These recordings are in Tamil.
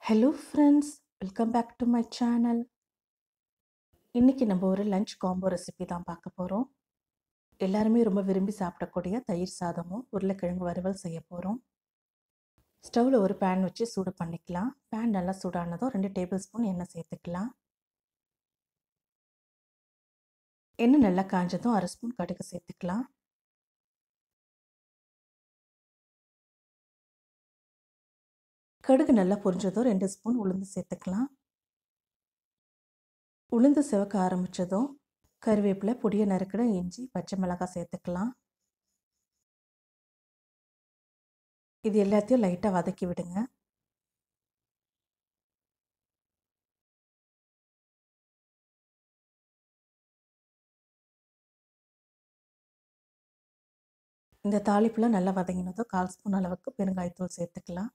hello friends welcome back to my channel இன்றைக்கி நம்ம ஒரு லஞ்ச் காம்போ ரெசிபி தான் பார்க்க போகிறோம் எல்லாருமே ரொம்ப விரும்பி சாப்பிடக்கூடிய தயிர் சாதமும் உருளைக்கிழங்கு வறுவல் செய்ய போகிறோம் ஸ்டவ்வில் ஒரு பேன் வச்சு சூடு பண்ணிக்கலாம் பேன் நல்லா சூடானதும் ரெண்டு டேபிள் ஸ்பூன் எண்ணெய் சேர்த்துக்கலாம் எண்ணெய் நல்லா காஞ்சதும் அரை ஸ்பூன் கடுகு சேர்த்துக்கலாம் கடுகு நல்லா பொரிஞ்சதும் ரெண்டு ஸ்பூன் உளுந்து சேர்த்துக்கலாம் உளுந்து சிவக்க ஆரம்பித்ததும் கருவேப்பிலை பொடியை நறுக்கிட இஞ்சி பச்சை மிளகாய் சேர்த்துக்கலாம் இது எல்லாத்தையும் லைட்டாக வதக்கி விடுங்க இந்த தாளிப்பில் நல்லா வதங்கினதும் கால் ஸ்பூன் அளவுக்கு பெருங்காயத்தூள் சேர்த்துக்கலாம்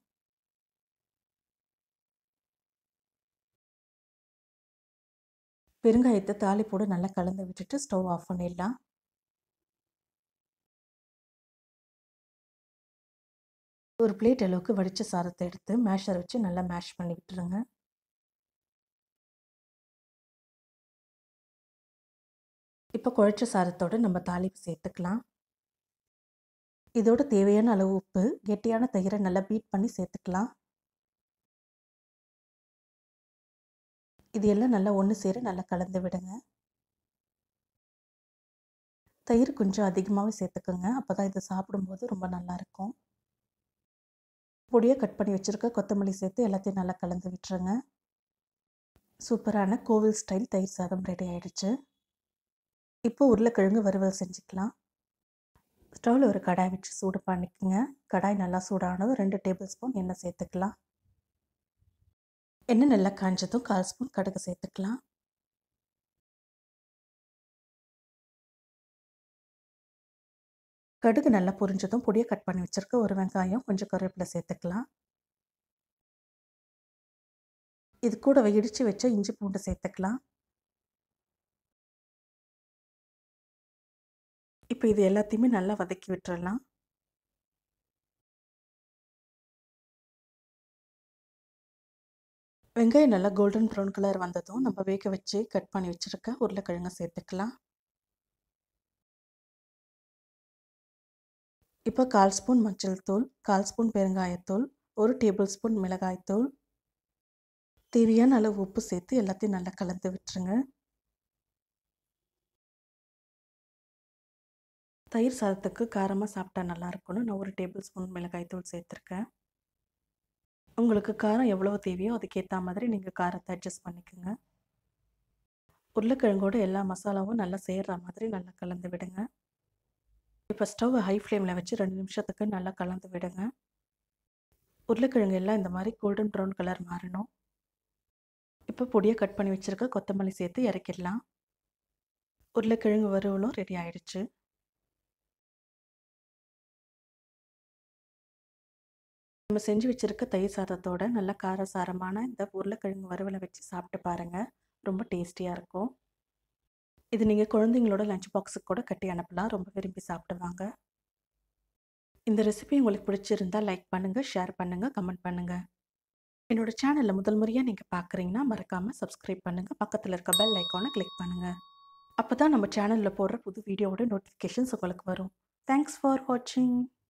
பெருங்காயத்தை தாளிப்போடு நல்லா கலந்து விட்டுட்டு ஸ்டவ் ஆஃப் பண்ணிடலாம் ஒரு பிளேட் அளவுக்கு வடித்த சாதத்தை எடுத்து மேஷர் வச்சு நல்லா மேஷ் பண்ணி விட்டுருங்க இப்போ குழைச்ச சாதத்தோடு நம்ம தாளிப்பு சேர்த்துக்கலாம் இதோட தேவையான அளவு உப்பு கெட்டியான தயிரை நல்லா பீட் பண்ணி சேர்த்துக்கலாம் இது எல்லாம் நல்லா ஒன்று சேர நல்லா கலந்து விடுங்க தயிர் கொஞ்சம் அதிகமாகவே சேர்த்துக்கோங்க அப்போ தான் இதை சாப்பிடும்போது ரொம்ப நல்லாயிருக்கும் பொடியாக கட் பண்ணி வச்சுருக்க கொத்தமல்லி சேர்த்து எல்லாத்தையும் நல்லா கலந்து விட்டுருங்க சூப்பரான கோவில் ஸ்டைல் தயிர் சாதம் ரெடி ஆகிடுச்சு இப்போ உருளைக்கிழங்கு வறுவல் செஞ்சுக்கலாம் ஸ்டவ்வில் ஒரு கடாய் வச்சு சூடு பண்ணிக்கோங்க கடாய் நல்லா சூடானதும் ரெண்டு டேபிள் ஸ்பூன் எண்ணெய் சேர்த்துக்கலாம் எண்ணெய் நல்லா காஞ்சதும் கால் ஸ்பூன் கடுகு சேர்த்துக்கலாம் கடுகு நல்லா பொரிஞ்சதும் பொடியை கட் பண்ணி வச்சுருக்க ஒரு வெங்காயம் கொஞ்சம் கருவேப்பிலை சேர்த்துக்கலாம் இது கூட இடித்து வச்ச இஞ்சி பூண்டு சேர்த்துக்கலாம் இப்போ இது எல்லாத்தையுமே நல்லா வதக்கி விட்டுறலாம் வெங்காயம் நல்லா கோல்டன் ப்ரௌன் கலர் வந்ததும் நம்ம வேக வச்சு கட் பண்ணி வச்சுருக்க உருளைக்கிழங்க சேர்த்துக்கலாம் இப்போ கால் ஸ்பூன் மஞ்சள் தூள் கால் ஸ்பூன் பெருங்காயத்தூள் ஒரு டேபிள் ஸ்பூன் மிளகாய்த்தூள் தேவையான அளவு உப்பு சேர்த்து எல்லாத்தையும் நல்லா கலந்து விட்டுருங்க தயிர் சாதத்துக்கு காரமாக சாப்பிட்டா நல்லா இருக்கணும் நான் ஒரு டேபிள் ஸ்பூன் மிளகாய்த்தூள் சேர்த்துருக்கேன் உங்களுக்கு காரம் எவ்வளோ தேவையோ அதுக்கேற்ற மாதிரி நீங்கள் காரத்தை அட்ஜஸ்ட் பண்ணிக்கோங்க உருளைக்கிழங்கோட எல்லா மசாலாவும் நல்லா சேர்கிற மாதிரி நல்லா கலந்து விடுங்க இப்போ ஸ்டவ் ஹை ஃப்ளேமில் வச்சு ரெண்டு நிமிஷத்துக்கு நல்லா கலந்து விடுங்க உருளைக்கிழங்கு எல்லாம் இந்த மாதிரி கோல்டன் ப்ரௌன் கலர் மாறணும் இப்போ பொடியை கட் பண்ணி வச்சுருக்க கொத்தமல்லி சேர்த்து இறக்கிடலாம் உருளைக்கிழங்கு வறுவலும் ரெடி ஆயிடுச்சு நம்ம செஞ்சு வச்சுருக்க தயிர் சாதத்தோட நல்ல காரசாரமான இந்த உருளைக்கிழங்கு வறுவலை வச்சு சாப்பிட்டு பாருங்கள் ரொம்ப டேஸ்டியாக இருக்கும் இது நீங்கள் குழந்தைங்களோட லஞ்ச் பாக்ஸுக்கு கூட கட்டி அனுப்பலாம் ரொம்ப விரும்பி சாப்பிடுவாங்க இந்த ரெசிபி உங்களுக்கு பிடிச்சிருந்தா லைக் பண்ணுங்கள் ஷேர் பண்ணுங்கள் கமெண்ட் பண்ணுங்கள் என்னோடய சேனலில் முதல் முறையாக நீங்கள் பார்க்குறீங்கன்னா மறக்காமல் சப்ஸ்கிரைப் பண்ணுங்கள் பக்கத்தில் இருக்க பெல் ஐக்கானை கிளிக் பண்ணுங்கள் அப்போ தான் நம்ம சேனலில் போடுற புது வீடியோவோட நோட்டிஃபிகேஷன்ஸ் உங்களுக்கு வரும் தேங்க்ஸ் ஃபார் வாட்சிங்